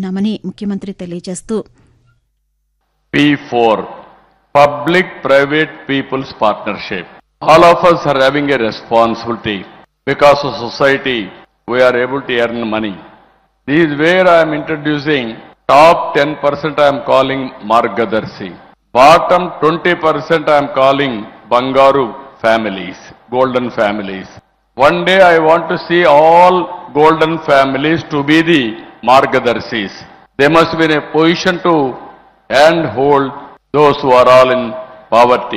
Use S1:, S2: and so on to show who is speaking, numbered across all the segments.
S1: చేస్తున్నామని ముఖ్యమంత్రి తెలియజేస్తూ
S2: P4, Public Private People's Partnership. All of us are having a responsibility because of society we are able to earn money. This is where I am introducing top 10% I am calling Margadarsi. Bottom 20% I am calling Bangaru families, golden families. One day I want to see all golden families to be the Margadarsis. They must be in a position to and hold those who are all in poverty.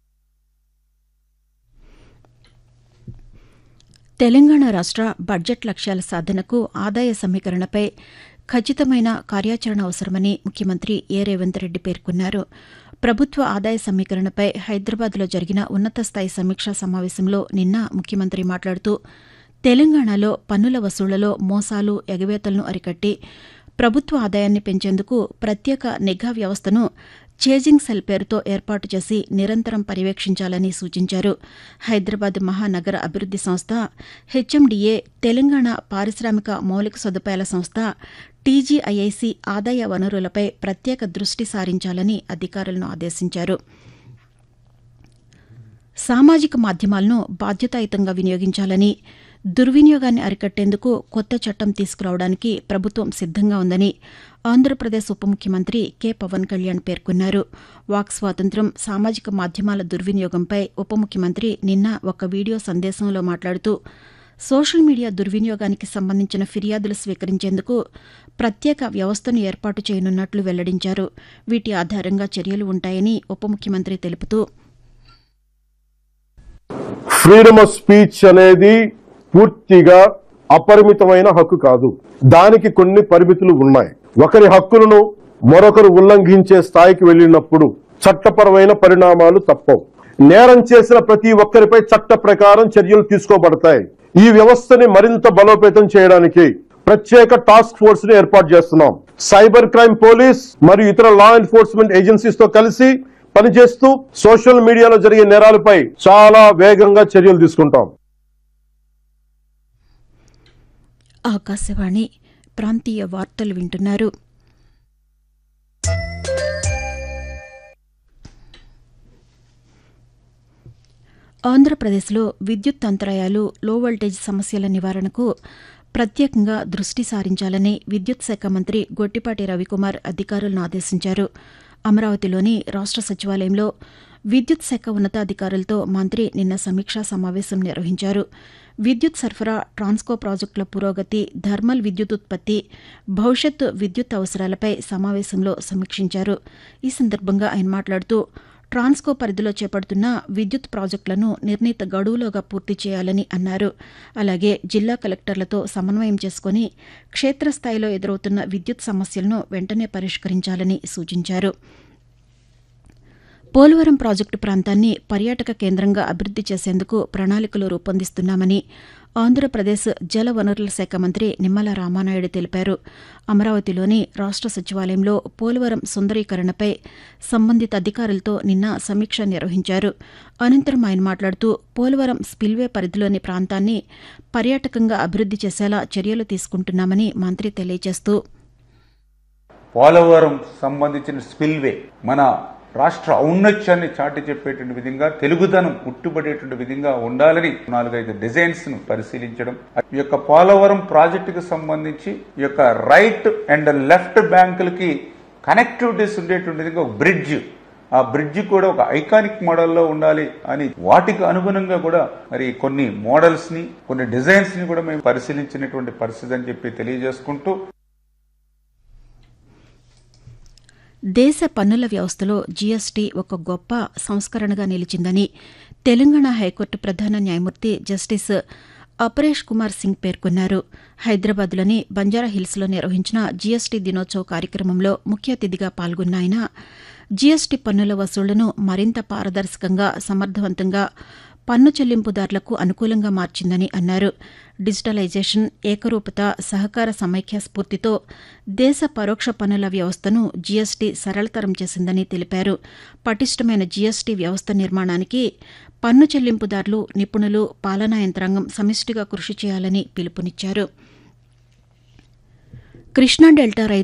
S1: Telangana రాష్ట్ర budget లక్ష్యాల సాధనకు ఆదాయ సమీకరణపై ఖచ్చితమైన కార్యాచరణ అవసరమని ముఖ్యమంత్రి ఏ రేవంత్ రెడ్డి పేర్కొన్నారు ప్రభుత్వ ఆదాయ సమీకరణపై హైదరాబాద్లో జరిగిన ఉన్నత స్థాయి సమీక్షా సమావేశంలో నిన్న ముఖ్యమంత్రి మాట్లాడుతూ తెలంగాణలో పన్నుల వసూళ్లలో మోసాలు ఎగవేతలను అరికట్టి ప్రభుత్వ ఆదాయాన్ని పెంచేందుకు ప్రత్యేక నిఘా వ్యవస్థను చేజింగ్ సెల్ పేరుతో ఏర్పాటు చేసి నిరంతరం పర్యవేక్షించాలని సూచించారు హైదరాబాద్ మహానగర అభివృద్ది సంస్థ హెచ్ఎండిఏ తెలంగాణ పారిశ్రామిక మౌలిక సదుపాయాల సంస్థ టీజీఐఐసి ఆదాయ వనరులపై ప్రత్యేక దృష్టి సారించాలని అధికారులను ఆదేశించారు సామాజిక మాధ్యమాలను బాధ్యతాయుతంగా వినియోగించాలని దుర్వినియోగాన్ని అరికట్టేందుకు కొత్త చట్టం తీసుకురావడానికి ప్రభుత్వం సిద్దంగా ఉందని ఆంధ్రప్రదేశ్ ఉప ముఖ్యమంత్రి కె పవన్ కళ్యాణ్ పేర్కొన్నారు వాక్ స్వాతంత్ర్యం సామాజిక మాధ్యమాల దుర్వినియోగంపై ఉప ముఖ్యమంత్రి నిన్న ఒక వీడియో సందేశంలో మాట్లాడుతూ సోషల్ మీడియా దుర్వినియోగానికి సంబంధించిన ఫిర్యాదులు స్వీకరించేందుకు ప్రత్యేక వ్యవస్థను ఏర్పాటు చేయనున్నట్లు వెల్లడించారు వీటి ఆధారంగా చర్యలు ఉంటాయని ఉప ముఖ్యమంత్రి తెలుపుతూ
S3: ఫ్రీడమ్ ఆఫ్ స్పీచ్ అనేది పూర్తిగా అపరిమితమైన హక్కు కాదు దానికి కొన్ని పరిమితులు ఉన్నాయి ఒకరి హక్కులను మరొకరు ఉల్లంఘించే స్థాయికి వెళ్ళినప్పుడు చట్టపరమైన పరిణామాలు తప్పవు నేరం చేసిన ప్రతి ఒక్కరిపై చట్ట ప్రకారం చర్యలు తీసుకోబడతాయి ఈ వ్యవస్థని మరింత బలోపేతం చేయడానికి ప్రత్యేక టాస్క్ ఫోర్స్ ని ఏర్పాటు చేస్తున్నాం సైబర్ క్రైమ్ పోలీస్ మరియు ఇతర లా ఎన్ఫోర్స్మెంట్ ఏజెన్సీస్ తో కలిసి పనిచేస్తూ సోషల్ మీడియాలో జరిగే నేరాలపై చాలా వేగంగా చర్యలు తీసుకుంటాం
S1: ఆకాశవాణి ప్రాంతీయ వార్తలు వింటున్నారు ఆంధ్రప్రదేశ్లో విద్యుత్ అంతరాయాలు లో వోల్టేజ్ సమస్యల నివారణకు ప్రత్యేకంగా దృష్టి సారించాలని విద్యుత్ శాఖ మంత్రి గొట్టిపాటి రవికుమార్ అధికారులను ఆదేశించారు అమరావతిలోని రాష్ట్ర సచివాలయంలో విద్యుత్ శాఖ ఉన్నతాధికారులతో మంత్రి నిన్న సమీక్షా సమావేశం నిర్వహించారు విద్యుత్ సరఫరా ట్రాన్స్కో ప్రాజెక్టుల పురోగతి థర్మల్ విద్యుత్ ఉత్పత్తి భవిష్యత్ విద్యుత్ అవసరాలపై సమావేశంలో సమీక్షించారు ఈ సందర్భంగా ఆయన మాట్లాడుతూ ట్రాన్స్కో పరిధిలో చేపడుతున్న విద్యుత్ ప్రాజెక్టులను నిర్ణీత గడువులోగా పూర్తి చేయాలని అన్నారు అలాగే జిల్లా కలెక్టర్లతో సమన్వయం చేసుకుని క్షేత్రస్థాయిలో ఎదురవుతున్న విద్యుత్ సమస్యలను వెంటనే పరిష్కరించాలని సూచించారు పోలవరం ప్రాజెక్టు ప్రాంతాన్ని పర్యాటక కేంద్రంగా అభివృద్ది చేసేందుకు ప్రణాళికలు రూపొందిస్తున్నామని ఆంధ్రప్రదేశ్ జల వనరుల శాఖ మంత్రి నిమ్మల రామానాయుడు తెలిపారు అమరావతిలోని రాష్ట్ర సచివాలయంలో పోలవరం సుందరీకరణపై సంబంధిత అధికారులతో నిన్న సమీక్ష నిర్వహించారు అనంతరం ఆయన మాట్లాడుతూ పోలవరం స్పిల్వే పరిధిలోని ప్రాంతాన్ని పర్యాటకంగా అభివృద్ది చేసేలా చర్యలు తీసుకుంటున్నామని మంత్రి తెలియజేస్తూ
S4: పోలవరం సంబంధించిన స్పిల్వే మన రాష్ట్ర ఔన్నత్యాన్ని చాటి చెప్పేటువంటి విధంగా తెలుగుదనం ఉట్టుబడేటువంటి విధంగా ఉండాలని నాలుగైదు డిజైన్స్ ను పరిశీలించడం ఈ యొక్క పోలవరం ప్రాజెక్టుకు సంబంధించి ఈ యొక్క రైట్ అండ్ లెఫ్ట్ బ్యాంకులకి కనెక్టివిటీస్ ఉండేటువంటి విధంగా ఒక బ్రిడ్జ్ ఆ బ్రిడ్జ్ కూడా ఒక ఐకానిక్ మోడల్లో ఉండాలి అని వాటికి అనుగుణంగా కూడా మరి కొన్ని మోడల్స్ ని కొన్ని డిజైన్స్ ని కూడా మేము పరిశీలించినటువంటి పరిస్థితి అని చెప్పి తెలియజేసుకుంటూ
S1: దేశ పన్నుల వ్యవస్థలో జీఎస్టీ ఒక గొప్ప సంస్కరణగా నిలిచిందని తెలంగాణ హైకోర్టు ప్రధాన న్యాయమూర్తి జస్టిస్ అపరేష్ కుమార్ సింగ్ పేర్కొన్నారు హైదరాబాద్లోని బంజారాహిల్స్లో నిర్వహించిన జీఎస్టీ దినోత్సవ కార్యక్రమంలో ముఖ్య అతిథిగా పాల్గొన్న ఆయన జీఎస్టీ పన్నుల వసూళ్లను మరింత పారదర్శకంగా సమర్థవంతంగా పన్ను చెల్లింపుదారులకు అనుకూలంగా మార్చిందని అన్నారు డిజిటలైజేషన్ ఏకరూపత సహకార సమైక్య స్ఫూర్తితో దేశ పరోక్ష పన్నుల వ్యవస్థను జీఎస్టీ సరళతరం చేసిందని తెలిపారు పటిష్టమైన జీఎస్టీ వ్యవస్థ నిర్మాణానికి పన్ను చెల్లింపుదారులు నిపుణులు పాలనా యంత్రాంగం సమిష్టిగా కృషి చేయాలని పిలుపునిచ్చారు కృష్ణా డెల్టా రైతు